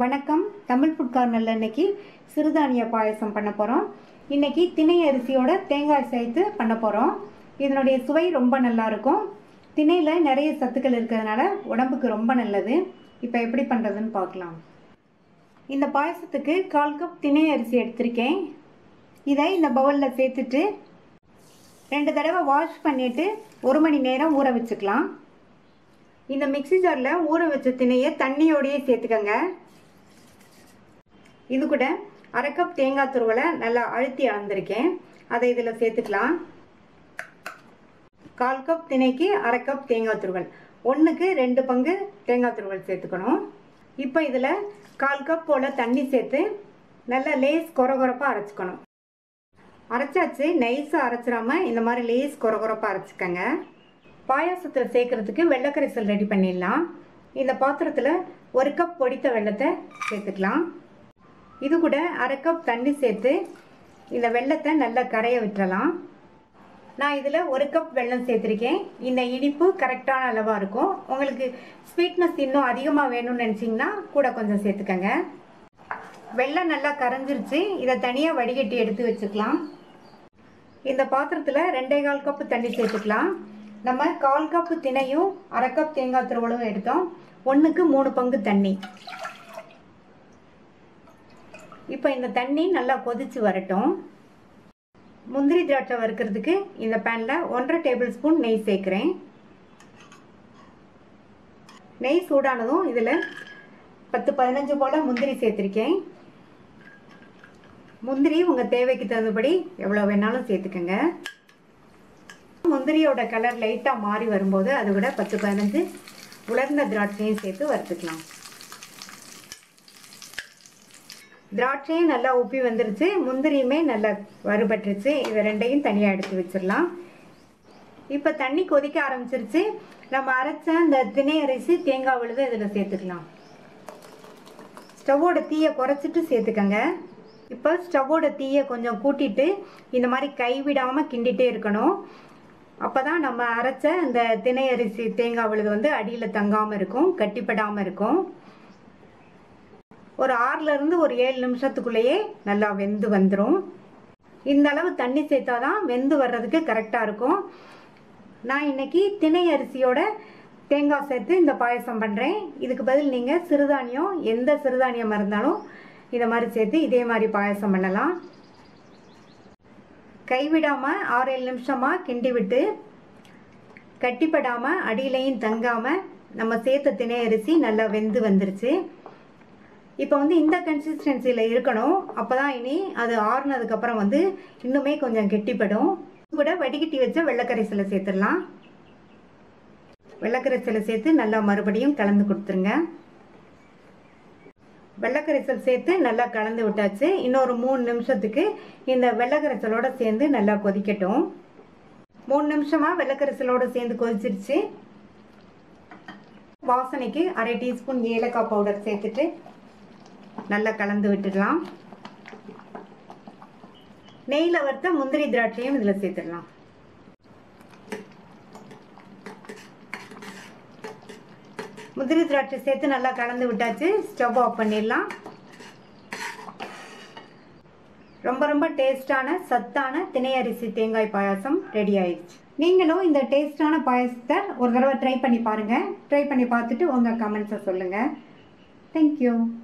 வணக்கம் தமிழ் ஃபுட் கார்னரில் இன்னைக்கு சிறுதானிய பாயசம் பண்ண போகிறோம் இன்னைக்கு திணை அரிசியோட தேங்காய் சேர்த்து பண்ண போகிறோம் இதனுடைய சுவை ரொம்ப நல்லா இருக்கும் திணையில் நிறைய சத்துக்கள் இருக்கிறதுனால உடம்புக்கு ரொம்ப நல்லது இப்போ எப்படி பண்ணுறதுன்னு பார்க்கலாம் இந்த பாயசத்துக்கு கால் கப் திணை அரிசி எடுத்திருக்கேன் இதை இந்த பவுலில் சேர்த்துட்டு ரெண்டு தடவை வாஷ் பண்ணிவிட்டு ஒரு மணி நேரம் ஊற வச்சுக்கலாம் இந்த மிக்ஸி ஜாரில் ஊற வச்ச திணையை தண்ணியோடையே சேர்த்துக்கங்க இது கூட அரை கப் தேங்காய் துருவலை நல்லா அழுத்தி அளந்திருக்கேன் அதை இதில் சேர்த்துக்கலாம் கால் கப் திணைக்கு அரை கப் தேங்காய் துருவல் ஒன்றுக்கு ரெண்டு பங்கு தேங்காய் துருவல் சேர்த்துக்கணும் இப்போ இதில் கால் கப் போல் தண்ணி சேர்த்து நல்லா லேஸ் கொரகொரப்பாக அரைச்சிக்கணும் அரைச்சாச்சு நைஸாக அரைச்சிடாம இந்த மாதிரி லேஸ் கொரகொரப்பாக அரைச்சிக்கங்க பாயாசத்தில் சேர்க்கறதுக்கு வெள்ளைக்கரைசல் ரெடி பண்ணிடலாம் இந்த பாத்திரத்தில் ஒரு கப் பொடித்த வெள்ளத்தை சேர்த்துக்கலாம் இது கூட அரை கப் தண்ணி சேர்த்து இந்த வெள்ளத்தை நல்லா கரைய விட்டுறலாம் நான் இதில் ஒரு கப் வெல்லம் சேர்த்துருக்கேன் இந்த இனிப்பு கரெக்டான அளவாக இருக்கும் உங்களுக்கு ஸ்வீட்னஸ் இன்னும் அதிகமாக வேணும்னு நினச்சிங்கன்னா கூட கொஞ்சம் சேர்த்துக்கங்க வெள்ளம் நல்லா கரைஞ்சிருச்சு இதை தனியாக வடிகட்டி எடுத்து வச்சுக்கலாம் இந்த பாத்திரத்தில் ரெண்டே கால் கப்பு தண்ணி சேர்த்துக்கலாம் நம்ம கால் கப்பு தினையும் அரை கப் தேங்காய் துருவலும் எடுத்தோம் ஒன்றுக்கு மூணு பங்கு தண்ணி இப்போ இந்த தண்ணி நல்லா கொதிச்சு வரட்டும் முந்திரி திராட்சை வறுக்கிறதுக்கு இந்த பேனில் ஒன்றரை டேபிள் ஸ்பூன் நெய் சேர்க்குறேன் நெய் சூடானதும் இதில் பத்து பதினஞ்சு போல் முந்திரி சேர்த்துருக்கேன் முந்திரி உங்கள் தேவைக்கு தகுந்தபடி எவ்வளோ வேணாலும் சேர்த்துக்கோங்க முந்திரியோட கலர் லைட்டாக மாறி வரும்போது அது கூட பத்து பதினஞ்சு உலர்ந்த திராட்சையும் சேர்த்து வறுத்துக்கலாம் திராட்சையும் நல்லா உப்பி வந்துருச்சு முந்திரியுமே நல்லா வறுபட்டுருச்சு இதை ரெண்டையும் தனியாக எடுத்து வச்சிடலாம் இப்போ தண்ணி கொதிக்க ஆரம்பிச்சிருச்சு நம்ம அரைச்ச இந்த திணை அரிசி தேங்காய் விழுது இதில் சேர்த்துக்கலாம் ஸ்டவ்வோட தீயை குறைச்சிட்டு சேர்த்துக்கங்க இப்போ ஸ்டவ்வோட தீயை கொஞ்சம் கூட்டிட்டு இந்த மாதிரி கைவிடாமல் கிண்டிகிட்டே இருக்கணும் அப்போ தான் நம்ம அரைச்ச இந்த திணை அரிசி தேங்காய் விழுது வந்து அடியில் தங்காமல் இருக்கும் கட்டிப்படாமல் இருக்கும் ஒரு ஆறுலேருந்து ஒரு ஏழு நிமிஷத்துக்குள்ளேயே நல்லா வெந்து வந்துடும் இந்த அளவு தண்ணி சேர்த்தா தான் வெந்து வர்றதுக்கு கரெக்டாக இருக்கும் நான் இன்னைக்கு திணை அரிசியோட தேங்காய் சேர்த்து இந்த பாயசம் பண்ணுறேன் இதுக்கு பதில் நீங்கள் சிறுதானியம் எந்த சிறுதானியம் இருந்தாலும் இதை மாதிரி சேர்த்து இதே மாதிரி பாயசம் பண்ணலாம் கைவிடாமல் ஆறு ஏழு நிமிஷமாக கிண்டி விட்டு கட்டிப்படாமல் அடியிலையும் தங்காமல் நம்ம சேர்த்த திணை அரிசி நல்லா வெந்து வந்துருச்சு இப்போ வந்து இந்த கன்சிஸ்டன்சியில் இருக்கணும் அப்போ தான் இனி அது ஆறுனதுக்கப்புறம் வந்து இன்னுமே கொஞ்சம் கெட்டிப்படும் கூட வடிகட்டி வச்ச வெள்ளைக்கரைசலை சேர்த்துடலாம் வெள்ளைக்கரைசலை சேர்த்து நல்லா மறுபடியும் கலந்து கொடுத்துருங்க வெள்ளைக்கரைசல் சேர்த்து நல்லா கலந்து விட்டாச்சு இன்னொரு மூணு நிமிஷத்துக்கு இந்த வெள்ளைக்கரைசலோட சேர்ந்து நல்லா கொதிக்கட்டும் மூணு நிமிஷமாக வெள்ளைக்கரைசலோட சேர்ந்து கொதிச்சிருச்சு வாசனைக்கு அரை டீஸ்பூன் ஏலக்காய் பவுடர் சேர்த்துட்டு நல்லா கலந்து விட்டுடலாம் நெய்யில் வறுத்த முந்திரி திராட்சையும் இதில் சேர்த்துடலாம் முந்திரி திராட்சை சேர்த்து நல்லா கலந்து விட்டாச்சு ஸ்டவ் ஆஃப் பண்ணிடலாம் ரொம்ப ரொம்ப டேஸ்டான சத்தான திணை அரிசி தேங்காய் பாயாசம் ரெடி ஆயிடுச்சு நீங்களும் இந்த டேஸ்டான பாயசத்தை ஒரு தடவை ட்ரை பண்ணி பாருங்கள் ட்ரை பண்ணி பார்த்துட்டு உங்கள் கமெண்ட்ஸை சொல்லுங்கள் தேங்க்யூ